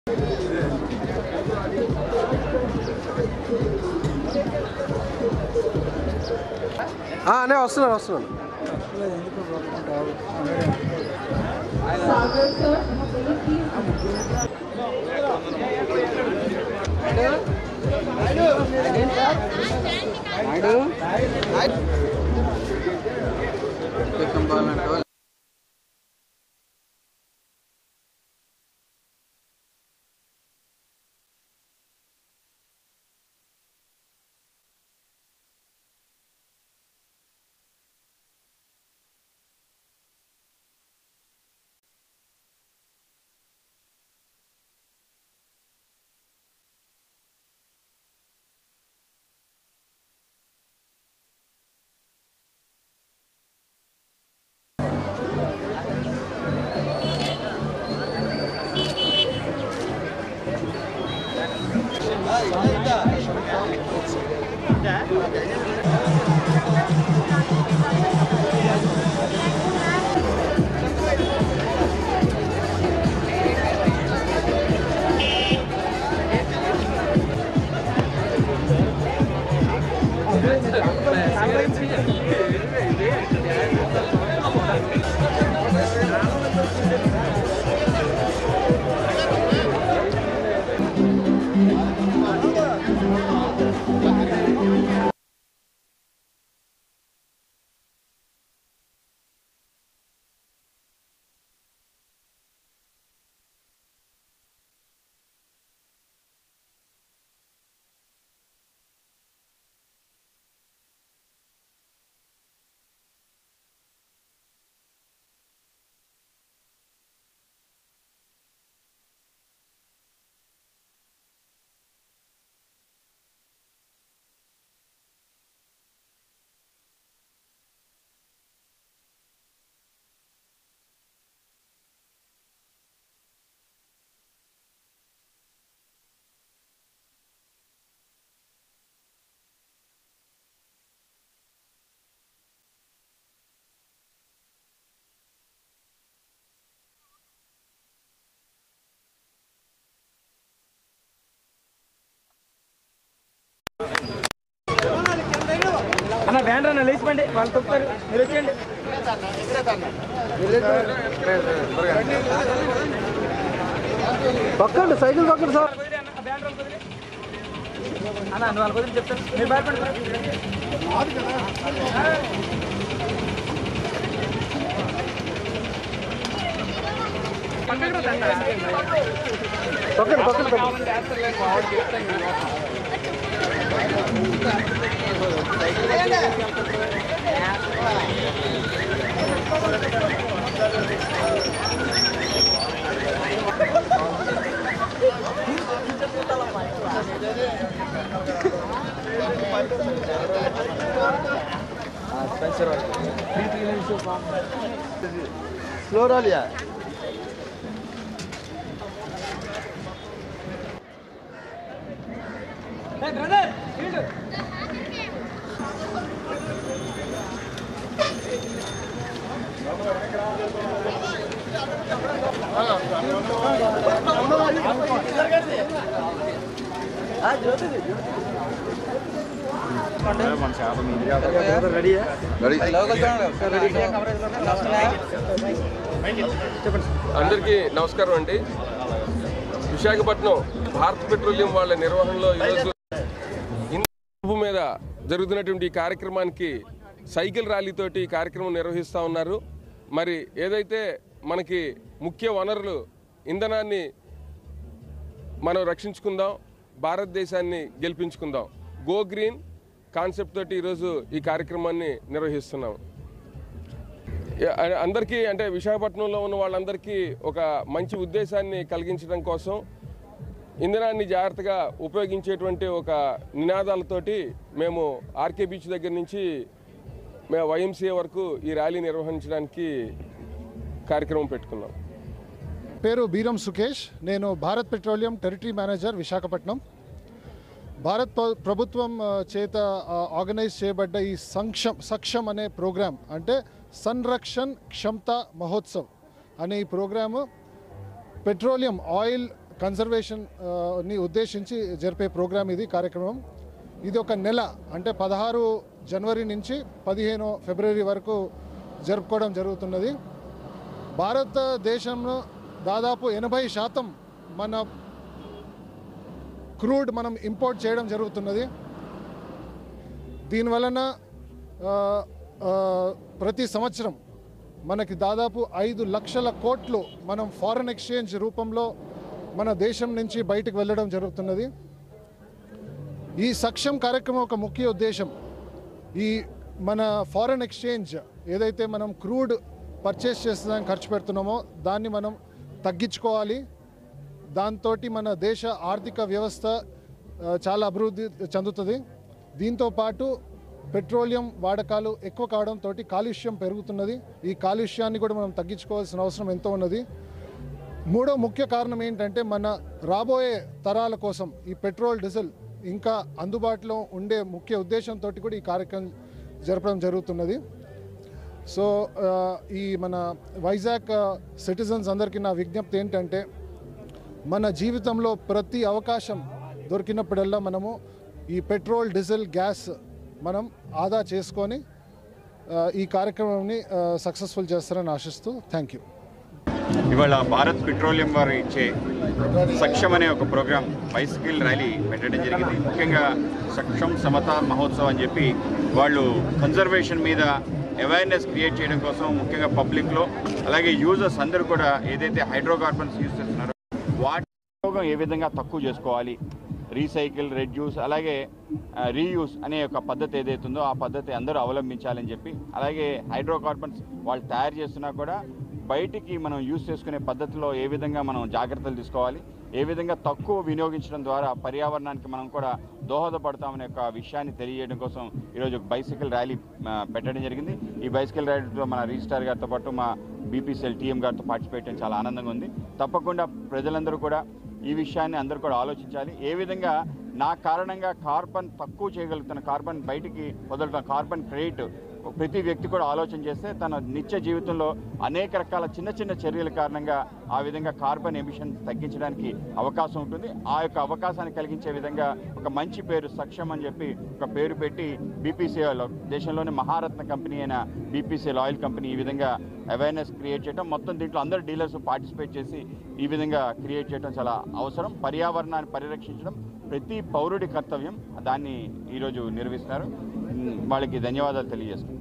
ఆ, అనే వస్తున్నాను వస్తున్నాను అన్న బ్యాండ్ అన్న లేచిపోండి వాళ్ళు తొక్కుతారు మీరు వచ్చేయండి పక్కండి సైకిల్ పక్కండి సార్ వదిలే అన్న, ఆ బ్యాండ్ వాళ్ళకి వదిలే. అన్న నువ్వు వాళ్ళకి వదిలి చెప్తాను మీరు భయపడండి పక్కన పక్కన పక్కన स्लो रोल यार బ్రదర్ వీళ్ళు అందరికీ నమస్కారం అండి విశాఖపట్నం భారత్ పెట్రోలియం వాళ్ళ నిర్వహణలో ఈరోజు ఇంధన మీద జరుగుతున్నటువంటి ఈ కార్యక్రమానికి సైకిల్ ర్యాలీతోటి ఈ కార్యక్రమం నిర్వహిస్తూ ఉన్నారు మరి ఏదైతే మనకి ముఖ్య వనరులు ఇంధనాన్ని మనం రక్షించుకుందాం భారతదేశాన్ని గెలిపించుకుందాం గో గ్రీన్ కాన్సెప్ట్ తోటి ఈరోజు ఈ కార్యక్రమాన్ని నిర్వహిస్తున్నాం యా- అందరికీ అంటే విశాఖపట్నంలో ఉన్న వాళ్ళందరికీ ఒక మంచి ఉద్దేశాన్ని కలిగించడం కోసం ఇంధనాన్ని జాగ్రత్తగా ఉపయోగించేటువంటి ఒక నినాదాలతోటి మేము ఆర్కే బీచ్ దగ్గర నుంచి మేము వైఎంసీఏ వరకు ఈ ర్యాలీ నిర్వహించడానికి కార్యక్రమం పెట్టుకున్నాం పేరు బీరం సుకేష్ నేను Bharat Petroleum territory manager Visakhapatnam Bharat ప్ర- ప్రభుత్వం ఆ, చేత ఆ, ఆర్గనైజ్ చేయబడ్డ ఈ సంక్షం సక్షం అనే ప్రోగ్రాం అంటే సంరక్షణ్ క్షమత మహోత్సవ్ అనే ఈ ప్రోగ్రాము పెట్రోలియం ఆయిల్ కన్జర్వేషన్ ఆ, ని ఉద్దేశించి జరిపే ప్రోగ్రామ్ ఇది కార్యక్రమం ఇది ఒక నెల అంటే పదహారు జనవరి నుంచి పదిహేను ఫిబ్రవరి వరకు జరుపుకోవడం జరుగుతున్నది భారతదేశంలో దాదాపు ఎనభై శాతం మన క్రూడ్ మనం ఇంపోర్ట్ చేయడం జరుగుతున్నది దీనివలన ఆ, ఆ, ప్రతి సంవత్సరం మనకి దాదాపు ఐదు లక్షల కోట్లు మనం ఫారెన్ ఎక్స్చేంజ్ రూపంలో మన దేశం నుంచి బయటకు వెళ్ళడం జరుగుతున్నది ఈ సక్షం కార్యక్రమం ఒక ముఖ్య ఉద్దేశం ఈ మన ఫారెన్ ఎక్స్చేంజ్ ఏదైతే మనం క్రూడ్ పర్చేస్ చేసేదానికి ఖర్చు పెడుతున్నామో దాన్ని మనం తగ్గించుకోవాలి దాంతో మన దేశ ఆర్థిక వ్యవస్థ ఆ, చాలా అభివృద్ధి చెందుతుంది దీంతో పాటు పెట్రోలియం వాడకాలు ఎక్కువ కావడంతో కాలుష్యం పెరుగుతున్నది ఈ కాలుష్యాన్ని కూడా మనం తగ్గించుకోవాల్సిన అవసరం ఎంతో ఉన్నది మూడో ముఖ్య కారణం ఏంటంటే మన రాబోయే తరాల కోసం ఈ పెట్రోల్ డీజిల్ ఇంకా అందుబాటులో ఉండే ముఖ్య ఉద్దేశంతో కూడా ఈ కార్యక్రమం జరపడం జరుగుతున్నది సో ఆ, ఈ మన వైజాగ్ సిటిజన్స్ అందరికీ నా విజ్ఞప్తి ఏంటంటే మన జీవితంలో ప్రతి అవకాశం దొరికినప్పుడల్లా మనము ఈ పెట్రోల్ డీజిల్ గ్యాస్ మనం ఆదా చేసుకొని ఆ, ఈ కార్యక్రమాన్ని సక్సెస్ఫుల్ చేస్తారని ఆశిస్తూ థ్యాంక్ యూ ఇవాళ భారత్ పెట్రోలియం వారు ఇచ్చే సక్షం అనే ఒక ప్రోగ్రాం బైసికల్ ర్యాలీ పెట్టడం జరిగింది ముఖ్యంగా సక్షం సమత మహోత్సవం అని చెప్పి వాళ్ళు కన్జర్వేషన్ మీద అవేర్నెస్ క్రియేట్ చేయడం కోసం ముఖ్యంగా పబ్లిక్లో అలాగే యూజర్స్ అందరూ కూడా ఏదైతే హైడ్రోకార్బన్స్ యూజ్ చేస్తున్నారో వాటి ఉపయోగం ఏ విధంగా తక్కువ చేసుకోవాలి రీసైకిల్ రెడ్యూస్ అలాగే రీయూస్ అనే ఒక పద్ధతి ఏదైతే ఉందో ఆ పద్ధతి అందరూ అవలంబించాలని చెప్పి అలాగే హైడ్రోకార్బన్స్ వాళ్ళు తయారు చేస్తున్నా కూడా బయటికి మనం యూస్ చేసుకునే పద్ధతిలో ఏ విధంగా మనం జాగ్రత్తలు తీసుకోవాలి ఏ విధంగా తక్కువ వినియోగించడం ద్వారా పర్యావరణానికి మనం కూడా దోహదపడతామనే ఒక విషయాన్ని తెలియజేయడం కోసం ఈరోజు ఒక బైసికల్ ర్యాలీ ఆ, పెట్టడం జరిగింది ఈ బైసికల్ ర్యాలీలో మన రిజిస్టార్ గారితో పాటు మా బీపీసీఎల్ టీఎం గారితో పార్టిసిపేట్ చేయడం చాలా ఆనందంగా ఉంది తప్పకుండా ప్రజలందరూ కూడా ఈ విషయాన్ని అందరూ కూడా ఆలోచించాలి ఏ విధంగా నా కారణంగా కార్బన్ తక్కువ చేయగలుగుతున్న కార్బన్ బయటికి వదులుతున్న కార్బన్ క్రెడిట్ ప్రతి వ్యక్తి కూడా ఆలోచన చేస్తే తన నిత్య జీవితంలో అనేక రకాల చిన్న చిన్న చర్యల కారణంగా ఆ విధంగా కార్బన్ ఎమిషన్ తగ్గించడానికి అవకాశం ఉంటుంది ఆ యొక్క అవకాశాన్ని కలిగించే విధంగా ఒక మంచి పేరు సక్షం అని చెప్పి ఒక పేరు పెట్టి బీపీసీఎల్ దేశంలోని మహారత్న కంపెనీ అయిన బీపీసీఎల్ ఆయిల్ కంపెనీ ఈ విధంగా అవేర్నెస్ క్రియేట్ చేయడం మొత్తం దీంట్లో అందరు డీలర్స్ పార్టిసిపేట్ చేసి ఈ విధంగా క్రియేట్ చేయడం చాలా అవసరం పర్యావరణాన్ని పరిరక్షించడం ప్రతి పౌరుడి కర్తవ్యం దాన్ని ఈరోజు నిర్వహిస్తున్నారు ఉమ్, వాళ్ళకి ధన్యవాదాలు తెలియజేస్తున్నాను